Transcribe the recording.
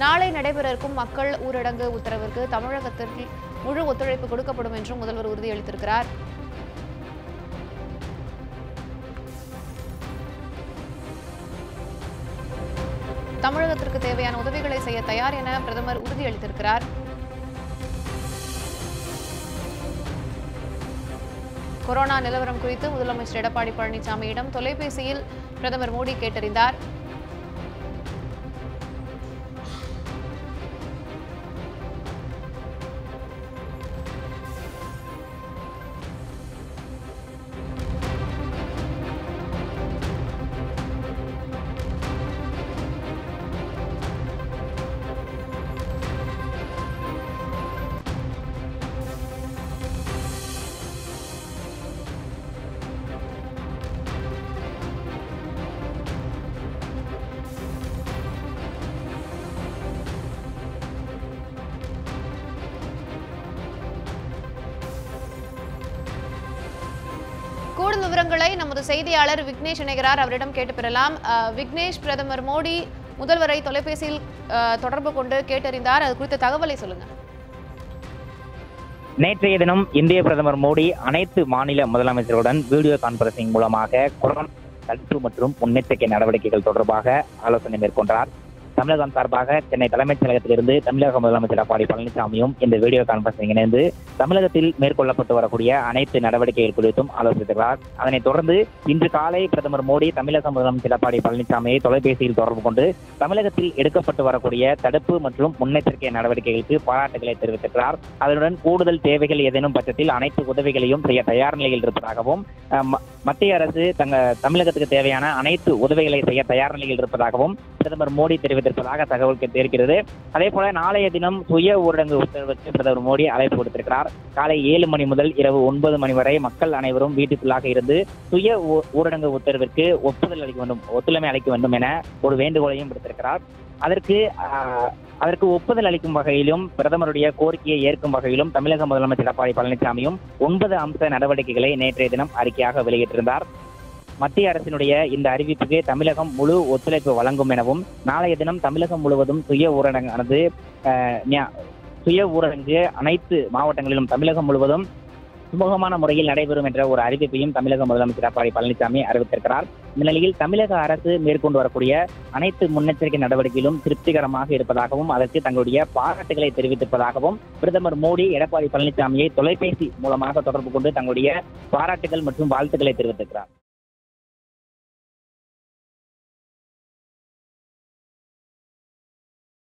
நாளை நடைபெற இருக்கும் மக்கள் ஊரடங்கு உத்தரவிற்கு தமிழகத்தில் முழு ஒத்துழைப்பு கொடுக்கப்படும் என்றும் முதல்வர் உறுதியளித்திருக்கிறார் தமிழகத்திற்கு தேவையான உதவிகளை செய்ய தயார் என பிரதமர் உறுதியளித்திருக்கிறார் கொரோனா நிலவரம் குறித்து முதலமைச்சர் எடப்பாடி பழனிசாமியிடம் தொலைபேசியில் பிரதமர் மோடி கேட்டறிந்தார் கூடுதல் விவரங்களை நமது செய்தியாளர் விக்னேஷ் இணைகிறார் அவரிடம் கேட்டு பெறலாம் அஹ், விக்னேஷ் பிரதமர் மோடி முதல்வரை தொலைபேசியில் அஹ், தொடர்பு கொண்டு கேட்டறிந்தார் அது குறித்த தகவலை சொல்லுங்க நேற்றைய தினம் இந்திய பிரதமர் மோடி அனைத்து மாநில முதலமைச்சர்களுடன் வீடியோ கான்பரன்சிங் மூலமாக கொரோனா தடுப்பு மற்றும் முன்னெச்சரிக்கை நடவடிக்கைகள் தொடர்பாக ஆலோசனை மேற்கொண்டார் தமிழகம் சார்பாக சென்னை தலைமைச் செயலகத்திலிருந்து தமிழக முதலமைச்சர் எடப்பாடி பழனிசாமியும் இந்த வீடியோ கான்பரன்சிங் இணைந்து தமிழகத்தில் மேற்கொள்ளப்பட்டு வரக்கூடிய அனைத்து நடவடிக்கைகள் குறித்தும் ஆலோசித்திருக்கிறார் அதனைத் தொடர்ந்து இன்று காலை பிரதமர் மோடி தமிழக முதலமைச்சர் எடப்பாடி பழனிசாமியை தொலைபேசியில் தொடர்பு கொண்டு தமிழகத்தில் எடுக்கப்பட்டு வரக்கூடிய தடுப்பு மற்றும் முன்னெச்சரிக்கை நடவடிக்கைகளுக்கு பாராட்டுகளை தெரிவித்திருக்கிறார் அதனுடன் கூடுதல் தேவைகள் ஏதேனும் பட்சத்தில் அனைத்து உதவிகளையும் செய்ய தயார் நிலையில் இருப்பதாகவும் அஹ், ம- மத்திய அரசு தங்க தமிழகத்துக்கு தேவையான அனைத்து உதவிகளை செய்ய தயார் நிலையில் இருப்பதாகவும் பிரதமர் மோடி தெரிவித்திருப்பதாக தகவல் தெரிகிறது அதே போல நாளைய தினம் சுய ஊரடங்கு உத்தரவுக்கு பிரதமர் மோடி அழைப்பு கொடுத்திருக்கிறார் காலை ஏழு மணி முதல் இரவு ஒன்பது மணி வரை மக்கள் அனைவரும் வீட்டுக்குள்ளாக இருந்து சுய ஊ- ஊரடங்கு உத்தரவிற்கு ஒப்புதல் அளிக்க வேண்டும் ஒத்துழைமை அளிக்க வேண்டும் என ஒரு வேண்டுகோளையும் விடுத்திருக்கிறார் அதற்கு ஆஹ், அதற்கு ஒப்புதல் அளிக்கும் வகையிலும் பிரதமருடைய கோரிக்கையை ஏற்கும் வகையிலும் தமிழக முதலமைச்சர் எடப்பாடி பழனிசாமியும் ஒன்பது அம்ச நடவடிக்கைகளை நேற்றைய தினம் அறிக்கையாக வெளியிட்டிருந்தார் மத்திய அரசினுடைய இந்த அறிவிப்புக்கு தமிழகம் முழு ஒத்துழைப்பு வழங்கும் எனவும் நாளைய தினம் தமிழகம் முழுவதும் சுய ஊரடங்கானது ஆஹ், ஞா- சுய ஊரடங்கு அனைத்து மாவட்டங்களிலும் தமிழகம் முழுவதும் சுமூகமான முறையில் நடைபெறும் என்ற ஒரு அறிவிப்பையும் தமிழக முதலமைச்சர் எடப்பாடி பழனிசாமி அறிவித்திருக்கிறார் இந்த நிலையில் தமிழக அரசு மேற்கொண்டு வரக்கூடிய அனைத்து முன்னெச்சரிக்கை நடவடிக்கைகளும் திருப்திகரமாக இருப்பதாகவும் அதற்கு தங்களுடைய பாராட்டுகளை தெரிவித்திருப்பதாகவும் பிரதமர் மோடி எடப்பாடி பழனிசாமியை தொலைபேசி மூலமாக தொடர்பு கொண்டு தங்களுடைய பாராட்டுகள் மற்றும் வாழ்த்துக்களை தெரிவித்திருக்கிறார்